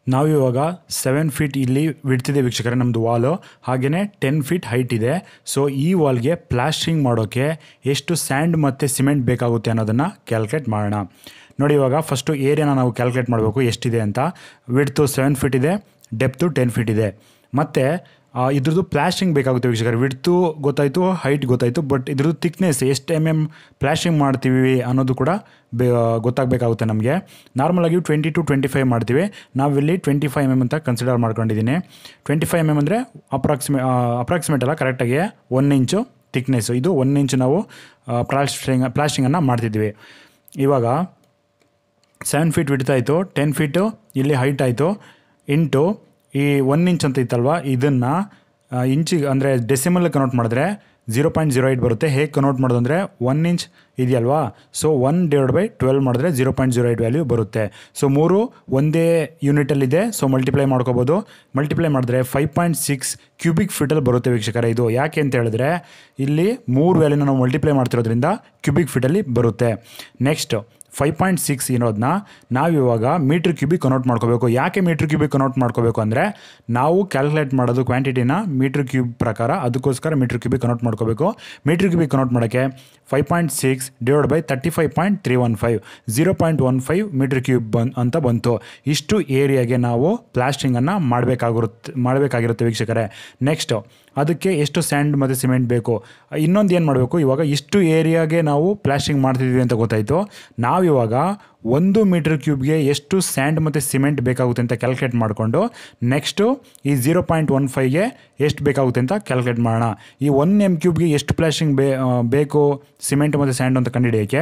ನಾವು ಇವಾಗ seven feet ಇಲ್ಲಿ ಬಿಡ್ತಿದೆ ವೀಕ್ಷಕರೇ ನಮ್ಮದು ವಾಲು ಹಾಗೆಯೇ ಟೆನ್ ಫೀಟ್ ಹೈಟ್ ಇದೆ ಸೊ ಈ ವಾಲ್ಗೆ ಪ್ಲಾಸ್ಟ್ರಿಂಗ್ ಮಾಡೋಕ್ಕೆ ಎಷ್ಟು ಸ್ಯಾಂಡ್ ಮತ್ತು ಸಿಮೆಂಟ್ ಬೇಕಾಗುತ್ತೆ ಅನ್ನೋದನ್ನು ಕ್ಯಾಲ್ಕುಲೇಟ್ ಮಾಡೋಣ ನೋಡಿ ಇವಾಗ ಫಸ್ಟು ಏರಿಯಾನ ನಾವು ಕ್ಯಾಲ್ಕುಲೇಟ್ ಮಾಡಬೇಕು ಎಷ್ಟಿದೆ ಅಂತ ವಿಡ್ತು ಸೆವೆನ್ ಫೀಟ್ ಇದೆ ಡೆಪ್ತು ಟೆನ್ ಫೀಟ್ ಇದೆ ಮತ್ತು ಇದ್ರದ್ದು ಪ್ಲಾಸ್ಟಿಂಗ್ ಬೇಕಾಗುತ್ತೆ ವೀಕ್ಷಕರು ವಿಡ್ತು ಗೊತ್ತಾಯಿತು ಹೈಟ್ ಗೊತ್ತಾಯಿತು ಬಟ್ ಇದ್ರದ್ದು ತಿಕ್ನೆಸ್ ಎಷ್ಟು ಎಮ್ ಎಮ್ ಪ್ಲಾಸ್ಟಿಂಗ್ ಮಾಡ್ತೀವಿ ಅನ್ನೋದು ಕೂಡ ಬೇ ಗೊತ್ತಾಗಬೇಕಾಗುತ್ತೆ ನಮಗೆ ನಾರ್ಮಲಾಗಿ ಟ್ವೆಂಟಿ ಟು ಟ್ವೆಂಟಿ ಫೈವ್ ಮಾಡ್ತೀವಿ ನಾವಿಲ್ಲಿ ಟ್ವೆಂಟಿ ಫೈವ್ ಎಮ್ ಎಮ್ ಅಂತ ಕನ್ಸಿಡರ್ ಮಾಡ್ಕೊಂಡಿದ್ದೀನಿ ಟ್ವೆಂಟಿ ಫೈವ್ ಎಮ್ ಎಮ್ ಅಂದರೆ ಅಪ್ರಾಕ್ಸಿಮೇ ಅಪ್ರಾಕ್ಸಿಮೇಟ್ ಅಲ್ಲ ಕರೆಕ್ಟಾಗಿ ಒನ್ ಇಂಚು ತಿಕ್ನೆಸ್ಸು ಇದು ಒನ್ ಇಂಚ್ ನಾವು ಪ್ಲಾಸ್ಟಿಂಗ್ ಪ್ಲಾಸ್ಟಿಂಗನ್ನು ಮಾಡ್ತಿದ್ವಿ ಇವಾಗ ಸೆವೆನ್ ಫೀಟ್ ಬಿಡ್ತಾಯಿತ್ತು ಟೆನ್ ಫೀಟು ಇಲ್ಲಿ ಹೈಟ್ ಆಯಿತು ಇಂಟು ಈ ಒನ್ ಇಂಚ್ ಅಂತ ಇತ್ತಲ್ವ ಇದನ್ನು ಇಂಚಿಗೆ ಅಂದರೆ ಡೆಸಿಮಲ್ ಕನ್ವರ್ಟ್ ಮಾಡಿದ್ರೆ ಝೀರೋ ಪಾಯಿಂಟ್ ಜೀರೋ ಏಯ್ಟ್ ಬರುತ್ತೆ ಹೇಗೆ ಕನ್ವರ್ಟ್ ಮಾಡೋದು ಅಂದರೆ ಒನ್ ಇಂಚ್ ಇದೆಯಲ್ವಾ so one divide by twelve ಮಾಡಿದ್ರೆ zero point zero eight value ಬರುತ್ತೆ ಸೊ ಮೂರು ಒಂದೇ ಯೂನಿಟಲ್ಲಿದೆ ಸೊ ಮಲ್ಟಿಪ್ಲೈ ಮಾಡ್ಕೋಬೋದು ಮಲ್ಟಿಪ್ಲೈ ಮಾಡಿದ್ರೆ ಫೈವ್ ಪಾಯಿಂಟ್ ಸಿಕ್ಸ್ ಕ್ಯೂಬಿಕ್ ಫೀಟಲ್ಲಿ ಬರುತ್ತೆ ವೀಕ್ಷಕರ ಇದು ಯಾಕೆ ಅಂತ ಹೇಳಿದ್ರೆ ಇಲ್ಲಿ ಮೂರು ವ್ಯಾಲ್ಯೂನ ನಾವು ಮಲ್ಟಿಪ್ಲೈ ಮಾಡ್ತಿರೋದ್ರಿಂದ ಕ್ಯೂಬಿಕ್ ಫೀಟಲ್ಲಿ ಬರುತ್ತೆ ನೆಕ್ಸ್ಟ್ ಫೈವ್ ಪಾಯಿಂಟ್ ಸಿಕ್ಸ್ ಇರೋದನ್ನ ನಾವಿವಾಗ ಮೀಟ್ರ್ ಕ್ಯೂಬಿಕ್ ಕನ್ವರ್ಟ್ ಮಾಡ್ಕೋಬೇಕು ಯಾಕೆ ಮೀಟ್ರ್ ಕ್ಯೂಬಿಕ್ ಕನ್ವರ್ಟ್ ಮಾಡ್ಕೋಬೇಕು ಅಂದರೆ ನಾವು ಕ್ಯಾಲ್ಕುಲೇಟ್ ಮಾಡೋದು ಕ್ವಾಂಟಿಟಿನ ಮೀಟ್ರ್ ಕ್ಯೂಬ್ ಪ್ರಕಾರ ಅದಕ್ಕೋಸ್ಕರ ಮೀಟ್ರ್ ಕ್ಯೂಬಿಕ್ ಕನ್ವರ್ಟ್ ಮಾಡ್ಕೋಬೇಕು ಮೀಟ್ರ್ ಕ್ಯೂಬಿಕ್ ಕನ್ವರ್ಟ್ ಮಾಡೋಕ್ಕೆ five point six divide by thirty five point three one five zero point one five metre cube ಬನ್ ಅಂತ ಬಂತು ಇಷ್ಟು ಏರಿಯಾಗೆ ನಾವು ಪ್ಲಾಸ್ಟಿಂಗನ್ನು ಮಾಡಬೇಕಾಗಿರುತ್ತೆ ಮಾಡಬೇಕಾಗಿರುತ್ತೆ ವೀಕ್ಷಕರೇ ನೆಕ್ಸ್ಟು ಅದಕ್ಕೆ ಎಷ್ಟು ಸ್ಯಾಂಡ್ ಮತ್ತು ಸಿಮೆಂಟ್ ಬೇಕು ಇನ್ನೊಂದು ಏನು ಮಾಡಬೇಕು ಇವಾಗ ಇಷ್ಟು ಏರಿಯಾಗೆ ನಾವು ಪ್ಲಾಸ್ಟಿಂಗ್ ಮಾಡ್ತಿದ್ವಿ ಅಂತ ಗೊತ್ತಾಯಿತು ನಾವಿವಾಗ ಒಂದು ಮೀಟ್ರ್ ಕ್ಯೂಬ್ಗೆ ಎಷ್ಟು ಸ್ಯಾಂಡ್ ಮತ್ತು ಸಿಮೆಂಟ್ ಬೇಕಾಗುತ್ತೆ ಅಂತ ಕ್ಯಾಲ್ಕುಲೇಟ್ ಮಾಡಿಕೊಂಡು ನೆಕ್ಸ್ಟು ಈ ಝೀರೋ ಪಾಯಿಂಟ್ ಒನ್ ಫೈವ್ಗೆ ಎಷ್ಟು ಬೇಕಾಗುತ್ತೆ ಅಂತ ಕ್ಯಾಲ್ಕುಲೇಟ್ ಮಾಡೋಣ ಈ ಒನ್ ಎಮ್ ಕ್ಯೂಬ್ಗೆ ಎಷ್ಟು ಪ್ಲಾಸ್ಟಿಂಗ್ ಬೇ ಬೇಕು ಸಿಮೆಂಟ್ ಮತ್ತು ಸ್ಯಾಂಡ್ ಅಂತ ಕಂಡುಹಿಡಿಯೋಕ್ಕೆ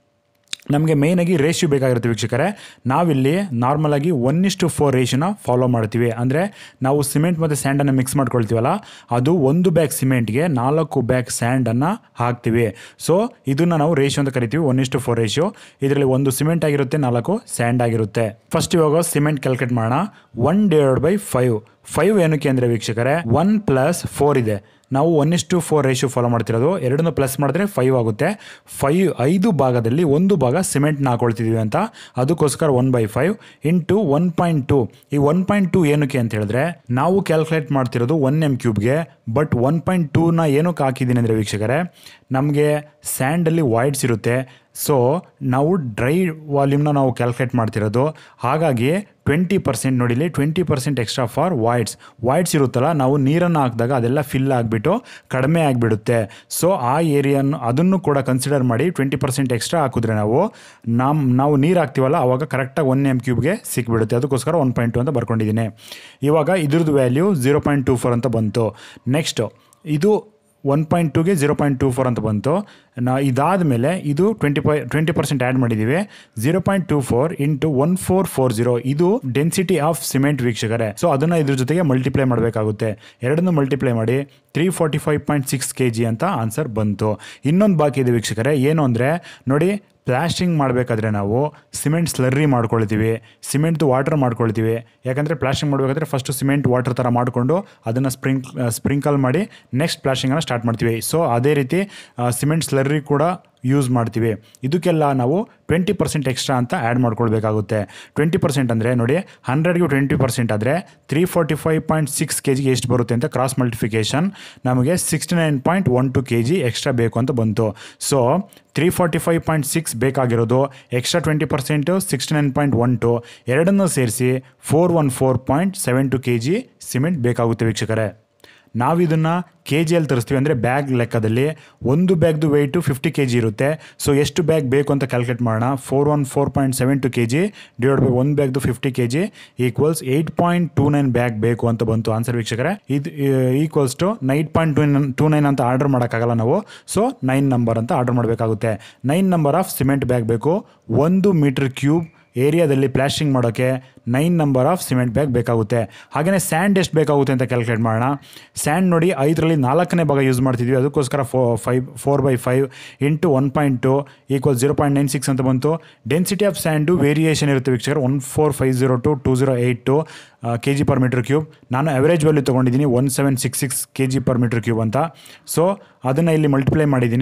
ನಮಗೆ ಮೇಯ್ನಾಗಿ ರೇಷಿಯೋ ಬೇಕಾಗಿರುತ್ತೆ ವೀಕ್ಷಕರೇ ನಾವಿಲ್ಲಿ ನಾರ್ಮಲಾಗಿ ಒನ್ ಇಷ್ಟು ಫೋರ್ ರೇಷಿಯೋನ ಫಾಲೋ ಮಾಡ್ತೀವಿ ಅಂದರೆ ನಾವು ಸಿಮೆಂಟ್ ಮತ್ತು ಸ್ಯಾಂಡನ್ನು ಮಿಕ್ಸ್ ಮಾಡ್ಕೊಳ್ತೀವಲ್ಲ ಅದು ಒಂದು ಬ್ಯಾಗ್ ಸಿಮೆಂಟ್ಗೆ ನಾಲ್ಕು ಬ್ಯಾಗ್ ಸ್ಯಾಂಡನ್ನು ಹಾಕ್ತೀವಿ ಸೊ ಇದನ್ನು ನಾವು ರೇಷಿಯೋ ಅಂತ ಕರಿತೀವಿ ಒನ್ ಇಷ್ಟು ಫೋರ್ ರೇಷಿಯೋ ಇದರಲ್ಲಿ ಒಂದು ಸಿಮೆಂಟ್ ಆಗಿರುತ್ತೆ ನಾಲ್ಕು ಸ್ಯಾಂಡ್ ಆಗಿರುತ್ತೆ ಫಸ್ಟ್ ಇವಾಗ ಸಿಮೆಂಟ್ ಕ್ಯಾಲ್ಕುಲೇಟ್ ಮಾಡೋಣ one divide by five five ಏನಕ್ಕೆ ಅಂದರೆ ವೀಕ್ಷಕರೇ ಒನ್ ಪ್ಲಸ್ ಫೋರ್ ಇದೆ ನಾವು ಒನ್ ಇಷ್ಟು ಫೋರ್ ರೇಷಿಯೋ ಫಾಲೋ ಮಾಡ್ತಿರೋದು ಎರಡನ್ನು ಪ್ಲಸ್ ಮಾಡಿದ್ರೆ ಫೈವ್ ಆಗುತ್ತೆ ಫೈವ್ ಐದು ಭಾಗದಲ್ಲಿ ಒಂದು ಭಾಗ ಸಿಮೆಂಟ್ನ ಹಾಕೊಳ್ತಿದ್ದೀವಿ ಅಂತ ಅದಕ್ಕೋಸ್ಕರ one by five into one point two ಈ ಒನ್ ಪಾಯಿಂಟ್ ಟು ಏನಕ್ಕೆ ಅಂತ ಹೇಳಿದ್ರೆ ನಾವು ಕ್ಯಾಲ್ಕುಲೇಟ್ ಮಾಡ್ತಿರೋದು ಒನ್ ಎಮ್ ಕ್ಯೂಬ್ಗೆ ಬಟ್ ಒನ್ ಪಾಯಿಂಟ್ ಟೂನ ಏನಕ್ಕೆ ಹಾಕಿದ್ದೀನಿ ಅಂದರೆ ವೀಕ್ಷಕರೇ ನಮಗೆ ಸ್ಯಾಂಡಲ್ಲಿ ವಾಯ್ಡ್ಸ್ ಇರುತ್ತೆ ಸೊ ನಾವು ಡ್ರೈ ವಾಲ್ಯೂಮ್ನ ನಾವು ಕ್ಯಾಲ್ಕುಲೇಟ್ ಮಾಡ್ತಿರೋದು ಹಾಗಾಗಿ ಟ್ವೆಂಟಿ ಪರ್ಸೆಂಟ್ ನೋಡಿಲಿ twenty percent extra for voids voids ಇರುತ್ತಲ್ಲ ನಾವು ನೀರನ್ನು ಹಾಕಿದಾಗ ಅದೆಲ್ಲ ಫಿಲ್ ಆಗಿಬಿಟ್ಟು ಕಡಿಮೆ ಆಗಿಬಿಡುತ್ತೆ ಸೊ ಆ ಏರಿಯಾನು ಅದನ್ನು ಕೂಡ ಕನ್ಸಿಡರ್ ಮಾಡಿ ಟ್ವೆಂಟಿ ಪರ್ಸೆಂಟ್ ಎಕ್ಸ್ಟ್ರಾ ಹಾಕಿದ್ರೆ ನಾವು ನಮ್ಮ ನಾವು ನೀರು ಹಾಕ್ತೀವಲ್ಲ ಆವಾಗ ಕರೆಕ್ಟಾಗಿ ಒನ್ ಎಮ್ ಕ್ಯೂಬ್ಗೆ ಸಿಕ್ಬಿಡುತ್ತೆ ಅದಕ್ಕೋಸ್ಕರ ಒನ್ ಪಾಯಿಂಟ್ ಟು ಅಂತ ಬರ್ಕೊಂಡಿದ್ದೀನಿ ಇವಾಗ ಇದ್ರದ್ದು value zero point two four ಅಂತ ಬಂತು ನೆಕ್ಸ್ಟು ಇದು ಒನ್ ಪಾಯಿಂಟ್ ಟೂಗೆ ಝೀರೋ ಪಾಯಿಂಟ್ ಟೂ ಫೋರ್ ಅಂತ ಬಂತು ನಾ ಇದಾದ ಮೇಲೆ ಇದು ಟ್ವೆಂಟಿ ಪೈ ಟ್ವೆಂಟಿ ಪರ್ಸೆಂಟ್ ಆ್ಯಡ್ ಮಾಡಿದ್ದೀವಿ zero point two four into one four four zero ಇದು ಡೆನ್ಸಿಟಿ ಆಫ್ ಸಿಮೆಂಟ್ ವೀಕ್ಷಕರೇ ಸೊ ಅದನ್ನು ಇದ್ರ ಜೊತೆಗೆ ಮಲ್ಟಿಪ್ಲೈ ಮಾಡಬೇಕಾಗುತ್ತೆ ಎರಡನ್ನೂ ಮಲ್ಟಿಪ್ಲೈ ಮಾಡಿ three forty five point six K G ಅಂತ ಆನ್ಸರ್ ಬಂತು ಇನ್ನೊಂದು ಬಾಕಿ ಇದೆ ವೀಕ್ಷಕರೇ ಏನು ಅಂದರೆ ನೋಡಿ ಪ್ಲಾಸ್ಟಿಂಗ್ ಮಾಡಬೇಕಾದ್ರೆ ನಾವು ಸಿಮೆಂಟ್ ಸ್ಲರ್ರಿ ಮಾಡ್ಕೊಳ್ತೀವಿ ಸಿಮೆಂಟ್ದು ವಾಟರ್ ಮಾಡ್ಕೊಳ್ತೀವಿ ಯಾಕಂದರೆ ಪ್ಲಾಸ್ಟಿಂಗ್ ಮಾಡಬೇಕಾದ್ರೆ ಫಸ್ಟು ಸಿಮೆಂಟ್ ವಾಟರ್ ಥರ ಮಾಡಿಕೊಂಡು ಅದನ್ನು ಸ್ಪ್ರಿಂಕ್ ಸ್ಪ್ರಿಂಕಲ್ ಮಾಡಿ ನೆಕ್ಸ್ಟ್ ಪ್ಲಾಸ್ಟಿಂಗನ್ನು ಸ್ಟಾರ್ಟ್ ಮಾಡ್ತೀವಿ ಸೊ ಅದೇ ರೀತಿ ಸಿಮೆಂಟ್ ಸ್ಲರ್ರಿ ಕೂಡ ಯೂಸ್ ಮಾಡ್ತೀವಿ ಇದಕ್ಕೆಲ್ಲ ನಾವು ಟ್ವೆಂಟಿ ಪರ್ಸೆಂಟ್ ಎಕ್ಸ್ಟ್ರಾ ಅಂತ ಆ್ಯಡ್ ಮಾಡ್ಕೊಳ್ಬೇಕಾಗುತ್ತೆ ಟ್ವೆಂಟಿ ಪರ್ಸೆಂಟ್ ಅಂದರೆ ನೋಡಿ ಹಂಡ್ರೆಡ್ಗೆ ಟ್ವೆಂಟಿ ಪರ್ಸೆಂಟ್ ಆದರೆ three forty five point six K ಜಿಗೆ ಎಷ್ಟು ಬರುತ್ತೆ ಅಂತ ಕ್ರಾಸ್ ಮಲ್ಟಿಫಿಕೇಷನ್ ನಮಗೆ sixty nine point one two K G extra ಬೇಕು ಅಂತ ಬಂತು so three forty five point six ಬೇಕಾಗಿರೋದು extra twenty percent sixty nine point one two ಎರಡನ್ನೂ ಸೇರಿಸಿ four one four point seven two K G cement ಬೇಕಾಗುತ್ತೆ ವೀಕ್ಷಕರೇ ನಾವಿದನ್ನು K ಜಿಯಲ್ಲಿ ತರಿಸ್ತೀವಿ ಅಂದರೆ ಬ್ಯಾಗ್ ಲೆಕ್ಕದಲ್ಲಿ ಒಂದು ಬ್ಯಾಗ್ದು ವೆಯ್ಟು ಫಿಫ್ಟಿ ಕೆ ಜಿ ಇರುತ್ತೆ ಸೊ ಎಷ್ಟು ಬ್ಯಾಗ್ ಬೇಕು ಅಂತ ಕ್ಯಾಲ್ಕುಲೇಟ್ ಮಾಡೋಣ four one four point seven two K G divide by ಒಂದು ಬ್ಯಾಗ್ದು fifty K G equals eight point two nine bag ಬೇಕು ಅಂತ ಬಂತು ಆನ್ಸರ್ ವೀಕ್ಷಕರೇ ಇದು equals to eight point two nine two nine ಅಂತ ಆರ್ಡರ್ ಮಾಡೋಕ್ಕಾಗಲ್ಲ ನಾವು ಸೊ ನೈನ್ ನಂಬರ್ ಅಂತ ಆರ್ಡರ್ ಮಾಡಬೇಕಾಗುತ್ತೆ nine number of cement bag ಬೇಕು ಒಂದು ಮೀಟರ್ ಕ್ಯೂಬ್ ಏರಿಯಾದಲ್ಲಿ ಪ್ಲಾಸ್ಟಿಂಗ್ ಮಾಡೋಕ್ಕೆ nine number of cement bag ಬೇಕಾಗುತ್ತೆ ಹಾಗೆಯೇ ಸ್ಯಾಂಡ್ ಎಷ್ಟು ಬೇಕಾಗುತ್ತೆ ಅಂತ ಕ್ಯಾಲ್ಕುಲೇಟ್ ಮಾಡೋಣ ಸ್ಯಾಂಡ್ ನೋಡಿ ಐದರಲ್ಲಿ ನಾಲ್ಕನೇ ಭಾಗ ಯೂಸ್ ಮಾಡ್ತಿದ್ವಿ ಅದಕ್ಕೋಸ್ಕರ four five four by five into one point two equal zero point nine six ಅಂತ ಬಂತು ಡೆನ್ಸಿಟಿ ಆಫ್ ಸ್ಯಾಂಡು ವೇರಿಯೇಷನ್ ಇರುತ್ತೆ ವೀಕ್ಷಕರು one four five zero to two zero eight two K G per metre cube ನಾನು average value ತೊಗೊಂಡಿದ್ದೀನಿ one seven six six K G per metre cube ಅಂತ so ಅದನ್ನು ಇಲ್ಲಿ multiply ಮಾಡಿದ್ದೀನಿ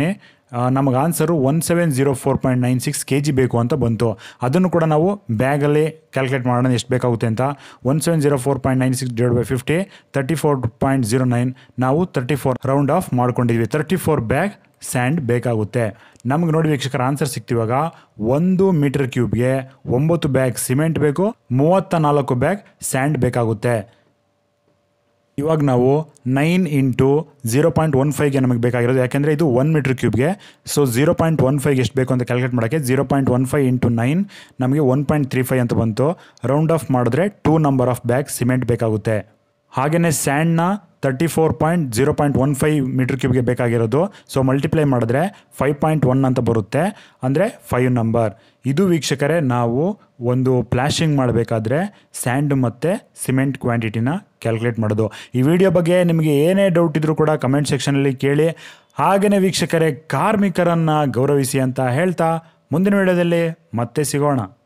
ನಮಗೆ answer one seven zero four point nine six K G ಬೇಕು ಅಂತ ಬಂತು ಅದನ್ನು ಕೂಡ ನಾವು ಬ್ಯಾಗಲ್ಲಿ ಕ್ಯಾಲ್ಕುಲೇಟ್ ಮಾಡೋಣ ಎಷ್ಟು ಬೇಕಾಗುತ್ತೆ ಅಂತ one seven zero four point nine six divide by fifty thirty four point zero nine ನಾವು ತರ್ಟಿ ಫೋರ್ ರೌಂಡ್ ಆಫ್ ಮಾಡ್ಕೊಂಡಿದ್ವಿ ತರ್ಟಿ ಫೋರ್ ಬ್ಯಾಗ್ ಸ್ಯಾಂಡ್ ಬೇಕಾಗುತ್ತೆ ನಮ್ಗೆ ನೋಡಿ ವೀಕ್ಷಕರ ಆನ್ಸರ್ ಸಿಕ್ತಿವಾಗ ಒಂದು ಮೀಟರ್ ಕ್ಯೂಬ್ಗೆ ಒಂಬತ್ತು ಬ್ಯಾಗ್ ಸಿಮೆಂಟ್ ಬೇಕು ಮೂವತ್ತ ನಾಲ್ಕು ಬ್ಯಾಗ್ ಸ್ಯಾಂಡ್ ಬೇಕಾಗುತ್ತೆ ಇವಾಗ ನಾವು nine into zero point one ಫೈವ್ಗೆ ನಮಗೆ ಬೇಕಾಗಿರೋದು ಯಾಕೆಂದರೆ ಇದು ಒನ್ ಮೀಟ್ರ್ ಕ್ಯೂಬ್ಗೆ ಸೊ ಝೀರೋ ಪಾಯಿಂಟ್ ಒನ್ ಫೈವ್ಗೆ ಎಷ್ಟು ಬೇಕು ಅಂತ ಕ್ಯಾಲ್ಕುಲೇಟ್ ಮಾಡೋಕ್ಕೆ zero point one five into nine ನಮಗೆ ಒನ್ ಪಾಯಿಂಟ್ ತ್ರೀ ಫೈವ್ ಅಂತ ಬಂತು ರೌಂಡ್ ಆಫ್ ಮಾಡಿದ್ರೆ two number of bag cement ಬೇಕಾಗುತ್ತೆ ಹಾಗೆಯೇ ಸ್ಯಾಂಡ್ನ thirty four point zero point one five metre ಕ್ಯೂಬ್ಗೆ ಬೇಕಾಗಿರೋದು ಸೊ ಮಲ್ಟಿಪ್ಲೈ ಮಾಡಿದ್ರೆ ಫೈವ್ ಪಾಯಿಂಟ್ ಒನ್ ಅಂತ ಬರುತ್ತೆ ಅಂದರೆ ಫೈವ್ ನಂಬರ್ ಇದು ವೀಕ್ಷಕರೇ ನಾವು ಒಂದು ಪ್ಲಾಶಿಂಗ್ ಮಾಡಬೇಕಾದ್ರೆ ಸ್ಯಾಂಡ್ ಮತ್ತು ಸಿಮೆಂಟ್ ಕ್ವಾಂಟಿಟಿನ ಕ್ಯಾಲ್ಕುಲೇಟ್ ಮಾಡೋದು ಈ ವಿಡಿಯೋ ಬಗ್ಗೆ ನಿಮಗೆ ಏನೇ ಡೌಟ್ ಇದ್ರೂ ಕೂಡ ಕಮೆಂಟ್ ಸೆಕ್ಷನಲ್ಲಿ ಕೇಳಿ ಹಾಗೆಯೇ ವೀಕ್ಷಕರೇ ಕಾರ್ಮಿಕರನ್ನು ಗೌರವಿಸಿ ಅಂತ ಹೇಳ್ತಾ ಮುಂದಿನ ವಿಡಿಯೋದಲ್ಲಿ ಮತ್ತೆ ಸಿಗೋಣ